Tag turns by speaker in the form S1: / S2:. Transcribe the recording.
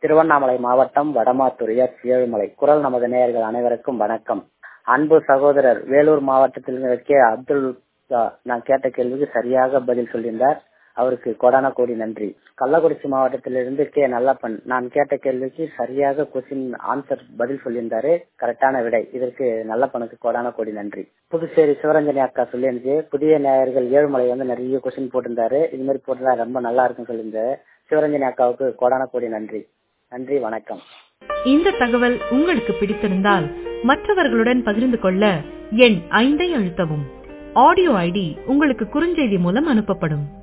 S1: திருவண்ணாமலை மாவட்டம் வடமாத்துறையார் ஏழுமலை குரல் நமது நேயர்கள் அனைவருக்கும் வணக்கம் அன்பு சகோதரர் வேலூர் மாவட்டத்தில் கே அப்துல் நான் கேட்ட கேள்விக்கு சரியாக பதில் சொல்லியிருந்தார் அவருக்கு கொடான கோடி நன்றி கள்ளக்குறிச்சி மாவட்டத்திலிருந்து கே நல்லப்பன் நான் கேட்ட கேள்விக்கு சரியாக கொஸ்டின் ஆன்சர் பதில் சொல்லியிருந்தாரு கரெக்டான விடை இதற்கு நல்லப்பனுக்கு கொடான கோடி நன்றி புதுச்சேரி சிவரஞ்சனி அக்கா சொல்லியிருந்து புதிய நேயர்கள் ஏழுமலை வந்து நிறைய கொஸ்டின் போட்டிருந்தாரு இது மாதிரி போட்டிருந்தா ரொம்ப நல்லா இருக்குன்னு சொல்லியிருந்தாரு சிவரஞ்சனி அக்காவுக்கு கொடான கோடி நன்றி நன்றி வணக்கம்
S2: இந்த தகவல் உங்களுக்கு பிடித்திருந்தால் மற்றவர்களுடன் பகிர்ந்து கொள்ள எண் ஐந்தை அழுத்தவும் ஆடியோ ஐடி உங்களுக்கு குறுஞ்செய்தி மூலம் அனுப்பப்படும்